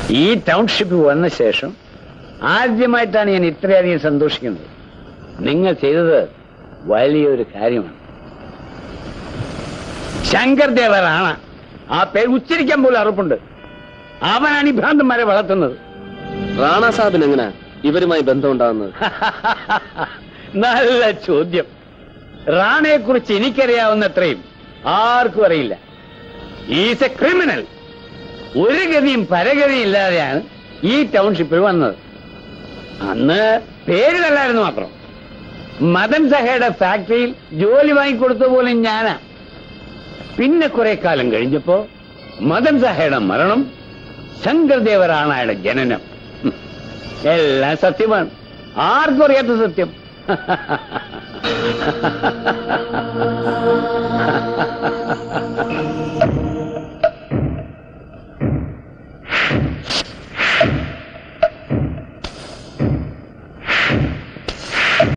ഈ ടൗൺഷിപ്പ് വന്ന ശേഷം ആദ്യമായിട്ടാണ് ഞാൻ ഇത്രയധികം സന്തോഷിക്കുന്നത് നിങ്ങൾ ചെയ്തത് വലിയൊരു കാര്യമാണ് ശങ്കർ ദേവറാണ് ആ പേര് ഉച്ചരിക്കാൻ പോലും അറുപ്പുണ്ട് അവനാണ് ഈ ഭ്രാന്തന്മാരെ വളർത്തുന്നത് റാണ സാഹിബിന് എങ്ങനെ ഇവരുമായി ബന്ധമുണ്ടാകുന്നത് നല്ല ചോദ്യം റാണയെ കുറിച്ച് എനിക്കറിയാവുന്നത്രയും ആർക്കും അറിയില്ല ഈസ് എ ക്രിമിനൽ ഒരു ഗതിയും പരഗതിയും ഇല്ലാതെയാണ് ഈ ടൗൺഷിപ്പിൽ വന്നത് അന്ന് പേര് കല്ലായിരുന്നു മാത്രം മദൻ സഹയുടെ ഫാക്ടറിയിൽ ജോലി വാങ്ങിക്കൊടുത്ത പോലും ഞാനാ പിന്നെ കുറെ കാലം കഴിഞ്ഞപ്പോ മദൻ സഹയുടെ മരണം ശങ്കർദേവറാണയുടെ ജനനം ഹും. എല്ലാം സത്യമാണ് ആർക്കും അറിയാത്ത സത്യം